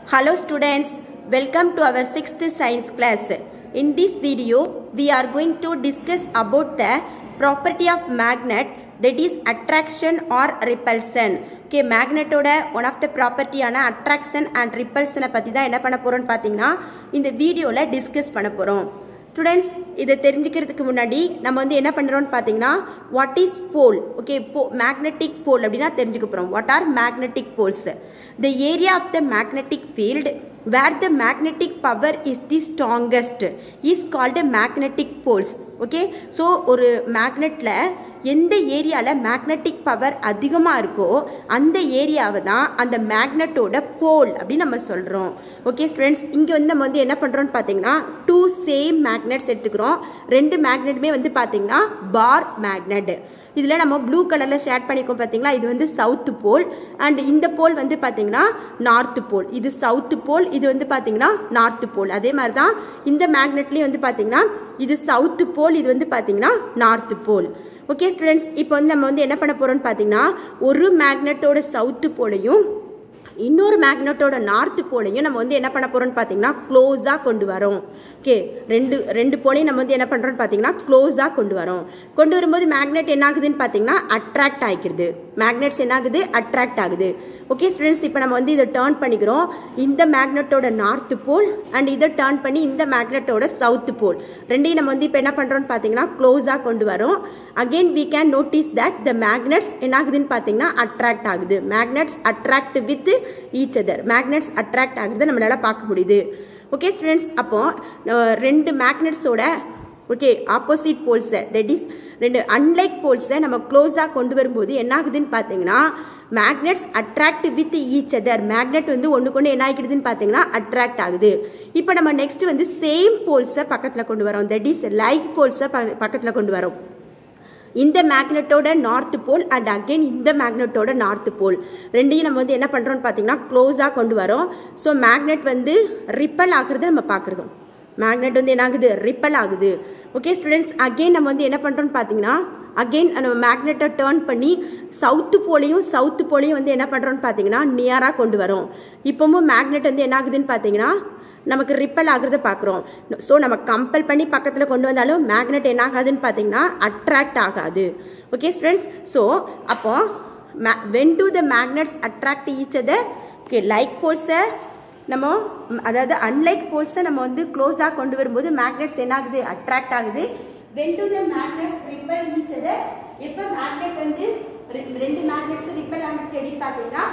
Hello students, welcome to our 6th science class. In this video, we are going to discuss about the property of magnet that is attraction or repulsion. Okay மேக்னெட்டோட one of the ப்ராப்பர்ட்டியான attraction and ரிப்பல்ஷனை பற்றி தான் என்ன பண்ண போகிறோம்னு பார்த்தீங்கன்னா இந்த வீடியோவில் டிஸ்கஸ் பண்ண போகிறோம் ஸ்டூடெண்ட்ஸ் இதை தெரிஞ்சுக்கிறதுக்கு முன்னாடி நம்ம வந்து என்ன பண்ணுறோம்னு பார்த்தீங்கன்னா வாட் இஸ் போல் ஓகே போ மேக்னெட்டிக் போல் அப்படின்னா தெரிஞ்சுக்க போகிறோம் what are magnetic poles the area of the magnetic field where the magnetic power is the strongest is called magnetic poles okay so ஒரு மேக்னெட்டில் எந்த ஏரியாவில் மேக்னெட்டிக் பவர் அதிகமாக இருக்கோ அந்த ஏரியாவை தான் அந்த மேக்னெட்டோட போல் அப்படின்னு நம்ம சொல்கிறோம் ஓகே ஸ்டூடெண்ட்ஸ் இங்கே வந்து நம்ம வந்து என்ன பண்ணுறோம்னு பார்த்தீங்கன்னா டூ சேம் மேக்னெட்ஸ் எடுத்துக்கிறோம் ரெண்டு மேக்னெட்டுமே வந்து பார்த்தீங்கன்னா பார் மேக்னெட் இதில் நம்ம ப்ளூ கலரில் ஷேட் பண்ணியிருக்கோம் பார்த்தீங்களா இது வந்து சவுத்து போல் அண்ட் இந்த போல் வந்து பார்த்தீங்கன்னா நார்த்து போல் இது சவுத்து போல் இது வந்து பார்த்தீங்கன்னா நார்த்து போல் அதே மாதிரி தான் இந்த மேக்னெட்லேயும் வந்து பார்த்தீங்கன்னா இது சவுத்து போல் இது வந்து பார்த்தீங்கன்னா நார்த்து போல் ஓகே ஸ்டூடெண்ட்ஸ் இப்போ வந்து நம்ம வந்து என்ன பண்ண போகிறோம்னு பார்த்தீங்கன்னா ஒரு மேக்னெட்டோட சவுத்து போலையும் இன்னொரு மேக்னெட்டோட நார்த்து போலையும் நம்ம வந்து என்ன பண்ண போகிறோம்னு பார்த்தீங்கன்னா க்ளோஸாக கொண்டு வரோம் ஓகே ரெண்டு ரெண்டு போலையும் நம்ம வந்து என்ன பண்ணுறோம்னு பார்த்தீங்கன்னா க்ளோஸாக கொண்டு வரோம் கொண்டு வரும்போது மேக்னெட் என்ன ஆகுதுன்னு பார்த்தீங்கன்னா அட்ராக்ட் ஆகிக்கிறது மேக்னெட்ஸ் என்ன ஆகுது அட்ராக்ட் ஆகுது ஓகே ஸ்டூடெண்ட்ஸ் இப்போ நம்ம வந்து இதை டேர்ன் பண்ணிக்கிறோம் இந்த மேக்னெட்டோட நார்த்து போல் அண்ட் இதை டேர்ன் பண்ணி இந்த மேக்னெட்டோட சவுத்து போல் ரெண்டையும் நம்ம வந்து இப்போ என்ன பண்ணுறோம்னு பார்த்தீங்கன்னா க்ளோஸாக கொண்டு வரோம் again we can notice that the magnets என்ன ஆகுதுன்னு பார்த்தீங்கன்னா அட்ராக்ட் ஆகுது magnets attract with each other magnets attract ஆகுது நம்மளால பார்க்க முடியுது ஓகே ஸ்டூடெண்ட்ஸ் அப்போ ரெண்டு மேக்னெட்ஸோட ஓகே ஆப்போசிட் போல்ஸை தட் இஸ் ரெண்டு அன்லைக் போல்ஸை நம்ம க்ளோஸாக கொண்டு வரும்போது என்ன ஆகுதுன்னு பார்த்தீங்கன்னா magnets attract with each other magnet வந்து ஒன்று கொண்டு என்ன ஆகிடுதுன்னு பார்த்தீங்கன்னா அட்ராக்ட் ஆகுது இப்போ நம்ம நெக்ஸ்ட் வந்து சேம் போல்ஸை பக்கத்தில் கொண்டு வரோம் தட் இஸ் லைக் போல்ஸை பக்கத்தில் கொண்டு வரோம் இந்த மேக்னெட்டோட நார்த் போல் அண்ட் அகெயின் இந்த மேக்னெட்டோட நார்த் போல் ரெண்டையும் நம்ம வந்து என்ன பண்ணுறோம்னு பார்த்தீங்கன்னா க்ளோஸாக கொண்டு வரோம் ஸோ மேக்னெட் வந்து ரிப்பல் ஆகுறத நம்ம பார்க்குறதும் மேக்னெட் வந்து என்ன ஆகுது ரிப்பல் ஆகுது ஓகே ஸ்டூடெண்ட்ஸ் அகெயின் நம்ம வந்து என்ன பண்ணுறோம்னு பார்த்தீங்கன்னா அகெயின் நம்ம மேக்னெட்டை டேர்ன் பண்ணி சவுத்து போலையும் சவுத்து போலையும் வந்து என்ன பண்ணுறோம்னு பார்த்தீங்கன்னா நியராக கொண்டு வரோம் இப்போவும் மேக்னெட் வந்து என்ன ஆகுதுன்னு பார்த்தீங்கன்னா நமக்கு ரிப்பல் ஆகுறத பார்க்குறோம் ஸோ நம்ம கம்பல் பண்ணி பக்கத்தில் கொண்டு வந்தாலும் மேக்னெட் என்ன ஆகாதுன்னு பார்த்தீங்கன்னா அட்ராக்ட் ஆகாது ஓகே ஸ்டூடெண்ட்ஸ் ஸோ அப்போ when two the magnets attract each other okay like போல்ஸை நம்ம அதாவது அன்லைக் போல்ஸை நம்ம வந்து க்ளோஸாக கொண்டு வரும்போது மேக்னெட்ஸ் என்ன ஆகுது அட்ராக்ட் ஆகுது when two the magnets repel each other எப்போ மேக்னெட் வந்து ரெண்டு மேக்னெட்ஸ் ரிப்பல் ஆகிடுச்சு எப்படி பார்த்தீங்கன்னா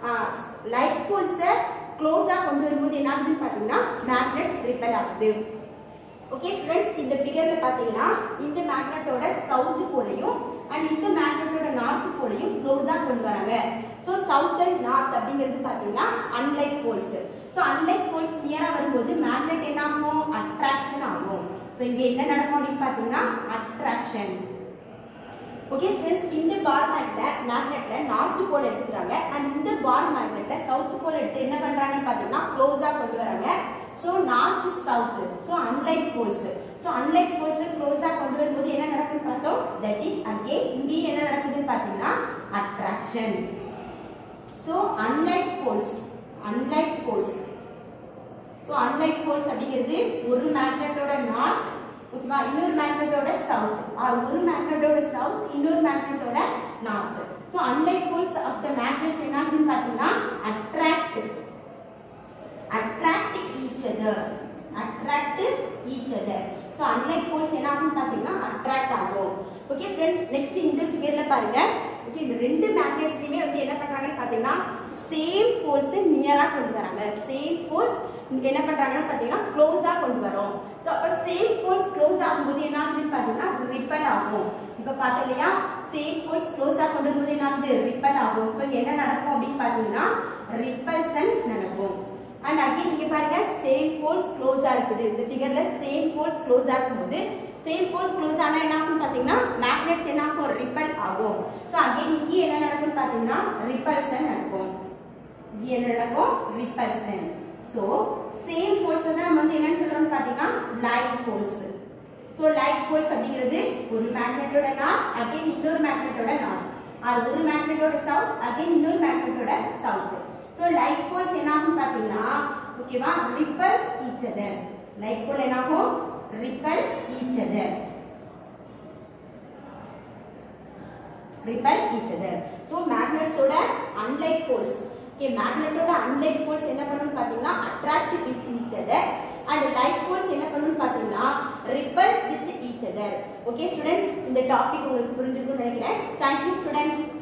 லைக் போல்ஸை க்ளோஸாக கொண்டு வரும்போது என்ன ஆகுதுன்னு பார்த்தீங்கன்னா மேக்னெட்ஸ் ரிப்பல் ஆகுது ஓகே ஸ்டூடெண்ட்ஸ் இந்த ஃபிகர்ல பார்த்தீங்கன்னா இந்த மேக்னெட்டோட சவுத்து போலையும் அண்ட் இந்த மேக்னெட்டோட நார்த் போலையும் க்ளோஸாக கொண்டு வராங்க ஸோ சவுத் அண்ட் நார்த் அப்படிங்கிறது பார்த்தீங்கன்னா unlike poles so unlike poles நியராக வரும்போது மேக்னெட் என்ன ஆகும் அட்ராக்ஷன் ஆகும் ஸோ இங்கே என்ன நடக்கும் அப்படின்னு பார்த்தீங்கன்னா அட்ராக்ஷன் ஓகே ஸ்டூடெண்ட்ஸ் இந்த பார் மேக்னெட்ல மேக்னெட்ல நார்த் போல் எடுத்துக்கிறாங்க அண்ட் இந்த பார் மேக்னெட்ல சவுத் போல் எடுத்து என்ன பண்றாங்கன்னு பார்த்தீங்கன்னா க்ளோஸா கொண்டு வராங்க so north south so unlike poles so unlike poles க்ளோஸா கொண்டு வரும்போது என்ன நடக்குன்னு பார்த்தோம் தட் இஸ் அகேன் இங்கேயும் என்ன நடக்குதுன்னு பார்த்தீங்கன்னா attraction so unlike poles unlike poles so unlike poles அப்படிங்கிறது ஒரு மேக்னெட்டோட நார்த் ஓகேவா இன்னொரு மேக்னெட்டோட சவுத் ஒரு மேக்னெட்டோட சவுத் இன்னொரு மேக்னெட்டோட north so unlike poles of the magnets என்ன ஆகுதுன்னு பார்த்தீங்கன்னா attract attract each other attract each other so unlike poles என்ன ஆகும்னு பார்த்தீங்கன்னா அட்ராக்ட் ஆகும் ஓகே ஃப்ரெண்ட்ஸ் நெக்ஸ்ட் இந்த ஃபிகர்ல பாருங்க ஓகே இந்த ரெண்டு மேக்னெட்ஸ்லையுமே வந்து என்ன பண்றாங்கன்னு பார்த்தீங்கன்னா சேம் போல்ஸ் நியரா கொண்டு வராங்க சேம் போல்ஸ் என்ன பண்றாங்கன்னு பார்த்தீங்கன்னா க்ளோஸா கொண்டு வரோம் ஸோ அப்போ சேம் போல்ஸ் க்ளோஸ் ஆகும்போது என்ன ஆகுதுன்னு பார்த்தீங்கன்னா ரிப்பல் ஆகும் இப்போ பார்த்தோம் இல்லையா சேம் போல்ஸ் க்ளோஸா கொண்டு வரும்போது என்ன ஆகுது ரிப்பல் ஆகும் ஸோ என்ன நடக்கும் அப்படின்னு பார்த்தீங்கன்னா ரிப்பல்சன் நடக்கும் அண்ட் அகைன் நீங்க பாருங்க சேம் போல்ஸ் க்ளோஸா இருக்குது இந்த ஃபிகர்ல சேம் போல்ஸ் க்ளோஸா இருக்கும்போது சேம் போல்ஸ் க்ளோஸ் ஆனா என்ன ஆகும் பாத்தீங்கன்னா மேக்னெட்ஸ் என்ன ஆகும் ரிப்பல் ஆகும் சோ அகைன் இங்க என்ன நடக்கும் பாத்தீங்கன்னா ரிப்பல்சன் நடக்கும் இங்க என்ன நடக்கும் ரிப்பல்சன் சோ சேம் போல்ஸ் தான் நம்ம வந்து என்னன்னு சொல்றோம் பாத்தீங்கன்னா like poles so like poles அப்படிங்கிறது ஒரு மேக்னெட்டோட நார் அகைன் இன்னொரு மேக்னெட்டோட நார் அது ஒரு மேக்னெட்டோட சவுத் அகைன் இன்னொரு மேக்னெட்டோட சவுத் ஸோ லைக் போல்ஸ் என்ன ஆகும் பார்த்தீங்கன்னா ஓகேவா repels each other like pole என்னாகும் repel each other repel each other so மேக்னட்ஸோட அன்லைக் போல்ஸ் ஓகே மேக்னெட்டோட அன்லைக் போல்ஸ் என்ன பண்ணுன்னு பார்த்தீங்கன்னா attract with each other and like poles என்ன பண்ணுன்னு பார்த்தீங்கன்னா repel with each other okay students இந்த டாபிக் உங்களுக்கு புரிஞ்சிருக்கும்னு நினைக்கிறேன் தேங்க்யூ ஸ்டூடெண்ட்ஸ்